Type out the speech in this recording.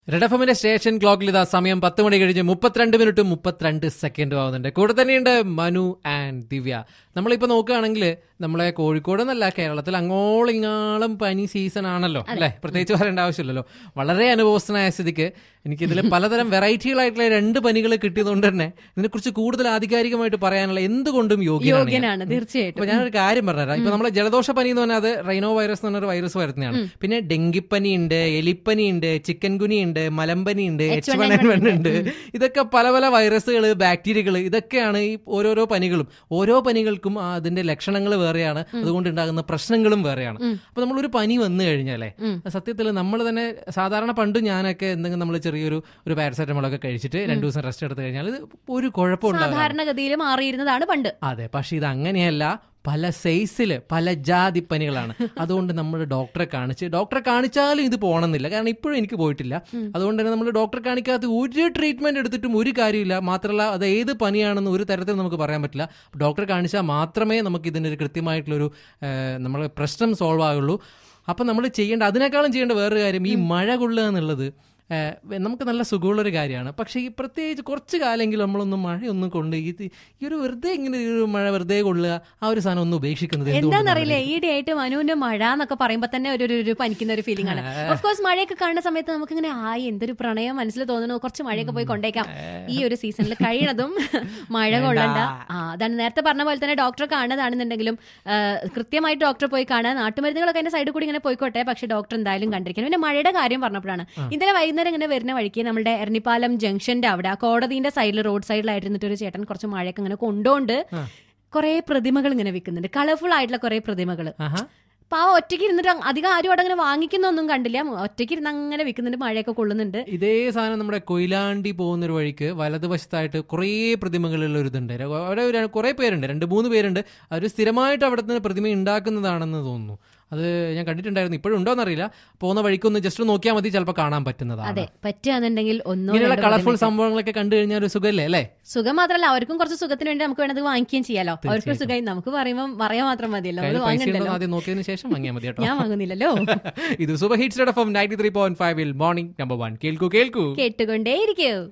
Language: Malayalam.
റെഡഫമിന്റെ സ്റ്റേഷൻ ക്ലോക്കിൽ ഇതാ സമയം പത്ത് മണി കഴിഞ്ഞ് മുപ്പത്തിരണ്ട് മിനിറ്റും മുപ്പത്തിരണ്ട് സെക്കൻഡും ആവുന്നുണ്ട് കൂടെ തന്നെയുണ്ട് മനു ആൻഡ് ദിവ്യ നമ്മളിപ്പോ നോക്കുകയാണെങ്കിൽ നമ്മളെ കോഴിക്കോട് എന്നല്ല കേരളത്തിൽ അങ്ങോളിങ്ങാളും പനി സീസൺ ആണല്ലോ അല്ലെ പ്രത്യേകിച്ച് പറയേണ്ട ആവശ്യമില്ലല്ലോ വളരെ അനുഭവസ്ഥനായ സ്ഥിതിക്ക് എനിക്കിതിൽ പലതരം വെറൈറ്റികളായിട്ടുള്ള രണ്ട് പനികൾ കിട്ടിയതുകൊണ്ട് തന്നെ ഇതിനെക്കുറിച്ച് കൂടുതൽ ആധികാരികമായിട്ട് പറയാനുള്ള എന്തുകൊണ്ടും യോഗ്യനാണ് ഞാൻ. യോഗ്യനാണ് തീർച്ചയായിട്ടും ഇപ്പൊ ഞാനൊരു കാര്യം പറഞ്ഞുതരാം ഇപ്പൊ നമ്മളെ ജലദോഷ പനി എന്ന് പറഞ്ഞാൽ അത് റൈനോ വൈറസ് എന്ന് പറഞ്ഞൊരു വൈറസ് വരുന്നതാണ് പിന്നെ ഡെങ്കിപ്പനി ഉണ്ട് എലിപ്പനി ഉണ്ട് ചിക്കൻ കുനി ഉണ്ട് മലമ്പനി ഉണ്ട് എച്ച് വൺ എൻ വൺ ഉണ്ട് ഇതൊക്കെ പല പല വൈറസുകൾ ബാക്ടീരിയകൾ ഇതൊക്കെയാണ് ഈ ഓരോരോ പനികളും ഓരോ പനികൾക്കും ആ അതിന്റെ ലക്ഷണങ്ങൾ വേറെയാണ് അതുകൊണ്ട് ഉണ്ടാകുന്ന പ്രശ്നങ്ങളും വേറെയാണ് അപ്പൊ നമ്മളൊരു പനി വന്നു കഴിഞ്ഞാലേ സത്യത്തിൽ നമ്മൾ തന്നെ സാധാരണ പണ്ട് ഞാനൊക്കെ എന്തെങ്കിലും നമ്മൾ ചെറിയൊരു ഒരു പാരസെറ്റമോൾ ഒക്കെ കഴിച്ചിട്ട് രണ്ടു ദിവസം റെസ്റ്റ് എടുത്തു കഴിഞ്ഞാൽ ഇത് ഒരു കുഴപ്പമുണ്ടാകും സാധാരണഗതിയിൽ മാറിയിരുന്നതാണ് പണ്ട് അതെ പക്ഷെ ഇത് അങ്ങനെയല്ല പല സൈസില് പല ജാതി പനികളാണ് അതുകൊണ്ട് നമ്മൾ ഡോക്ടറെ കാണിച്ച് ഡോക്ടറെ കാണിച്ചാലും ഇത് പോകണമെന്നില്ല കാരണം ഇപ്പോഴും എനിക്ക് പോയിട്ടില്ല അതുകൊണ്ട് തന്നെ നമ്മൾ ഡോക്ടറെ കാണിക്കാത്ത ഒരു ട്രീറ്റ്മെന്റ് എടുത്തിട്ടും ഒരു കാര്യമില്ല മാത്രമല്ല അത് ഏത് പനിയാണെന്ന് ഒരു തരത്തിൽ നമുക്ക് പറയാൻ പറ്റില്ല ഡോക്ടറെ കാണിച്ചാൽ മാത്രമേ നമുക്ക് ഇതിൻ്റെ ഒരു കൃത്യമായിട്ടുള്ളൊരു നമ്മൾ പ്രശ്നം സോൾവ് ആകുള്ളൂ അപ്പം നമ്മൾ ചെയ്യേണ്ട അതിനേക്കാളും ചെയ്യേണ്ട വേറൊരു കാര്യം ഈ മഴ കൊള്ളുക എന്നുള്ളത് ഏഹ് നമുക്ക് നല്ല സുഖമുള്ളൊരു കാര്യമാണ് പക്ഷേ ഈ പ്രത്യേകിച്ച് കുറച്ച് കാലമെങ്കിലും നമ്മളൊന്നും മഴയൊന്നും കൊണ്ട് ഈ ഈ ഒരു വെറുതെ ഇങ്ങനെ ഒരു മഴ വെറുതെ കൊള്ളുക ആ ഒരു സാധനം ഒന്ന് ഉപേക്ഷിക്കുന്നത് എന്താണെന്നറിയില്ല ഈയിടെയായിട്ട് മനുവിന്റെ മഴ എന്നൊക്കെ പറയുമ്പോ തന്നെ ഒരു ഒരു- ഒരു പനിക്കുന്ന ഒരു ഫീലിംഗ് ആണ് ഓഫ് കോഴ്സ് മഴയൊക്കെ കാണുന്ന സമയത്ത് നമുക്ക് ഇങ്ങനെ ആയി എന്തൊരു പ്രണയം മനസ്സിൽ തോന്നുന്നു കുറച്ച് മഴയൊക്കെ പോയി കൊണ്ടേക്കാം ഈ ഒരു സീസണിൽ കഴിയണതും മഴ കൊള്ളണ്ട ആ അതാണ് നേരത്തെ പറഞ്ഞ പോലെ തന്നെ ഡോക്ടറെ കാണുന്നതാണെന്നുണ്ടെങ്കിലും ആ, കൃത്യമായിട്ട് ഡോക്ടറെ പോയി കാണാൻ നാട്ടുമരുന്നുകളൊക്കെ അതിന്റെ സൈഡിൽ കൂടി ഇങ്ങനെ പോയിക്കോട്ടെ പക്ഷെ ഡോക്ടർ എന്തായാലും കണ്ടിരിക്കണം പിന്നെ മഴയുടെ കാര്യം പറഞ്ഞപ്പോഴാണ് ഇന്നലെ വൈകുന്നേരം ഇങ്ങനെ വരുന്ന വഴിക്ക് നമ്മുടെ എരണിപ്പാലം ജംഗ്ഷന്റെ അവിടെ ആ കോടതിന്റെ സൈഡിൽ റോഡ് സൈഡിലായിരുന്നിട്ട് ഒരു ചേട്ടൻ കുറച്ച് മഴയൊക്കെ ഇങ്ങനെ കൊണ്ടോണ്ട് കുറെ പ്രതിമകൾ ഇങ്ങനെ വിൽക്കുന്നുണ്ട് കളർഫുൾ ആയിട്ടുള്ള കുറെ പ്രതിമകൾ ആഹാ പാവം ഒറ്റയ്ക്ക് ഇരുന്നിട്ട് അങ് അധികം ആരും അവിടെ അങ്ങനെ വാങ്ങിക്കുന്നൊന്നും കണ്ടില്ല ഒറ്റയ്ക്ക് ഇരുന്ന് അങ്ങനെ വിൽക്കുന്നുണ്ട് മഴയൊക്കെ കൊള്ളുന്നുണ്ട് ഇതേ സാധനം നമ്മുടെ കൊയിലാണ്ടി പോകുന്ന ഒരു വഴിക്ക് വലതുവശത്തായിട്ട് കുറേ പ്രതിമകളുള്ള ഒരു ഇതുണ്ട് അവിടെ ഒരു കുറേ പേരുണ്ട് രണ്ട് മൂന്ന് പേരുണ്ട് അവർ സ്ഥിരമായിട്ട് അവിടെ നിന്ന് പ്രതിമ ഉണ്ടാക്കുന്നതാണെന്ന് തോന്നുന്നു അത് ഞാൻ കണ്ടിട്ടുണ്ടായിരുന്നു ഇപ്പോഴും ഉണ്ടോന്ന് അറിയില്ല പോകുന്ന വഴിക്കൊന്ന് ജസ്റ്റ് നോക്കിയാൽ മതി ചിലപ്പോൾ കാണാൻ പറ്റുന്നതാണ് അതെ പറ്റുകയാണെന്നുണ്ടെങ്കിൽ ഒന്നും ഇങ്ങനെയുള്ള രണ്ടോ കളർഫുൾ പ്രതിമയൊക്കെ. സംഭവങ്ങളൊക്കെ കണ്ടു കഴിഞ്ഞാൽ ഒരു സുഖമല്ലേ അല്ലേ സുഖം മാത്രമല്ല അവർക്കും കുറച്ച് സുഖത്തിന് വേണ്ടി നമുക്ക് വേണ്ടത് വാങ്ങിക്കുകയും ചെയ്യാലോ അവർക്ക് സുഖമായി നമുക്ക് പറയുമ്പോൾ പറയാൻ മാത്രം മതിയല്ലോ കയ്യിൽ നമ്മൾ പൈസ ഉണ്ടോ എന്ന് വാങ്ങണ്ടല്ലോ ആദ്യം നോക്കിയതിന് ശേഷം വാങ്ങിയാൽ മതി കേട്ടോ ഞാൻ വാങ്ങുന്നില്ലല്ലോ ഇത് super hits of ninety three point ഫൈവിൽ മോർണിംഗ് നമ്പർ വൺ കേൾക്കൂ കേൾക്കൂ കേട്ടുകൊണ്ടേയിരിക്കൂ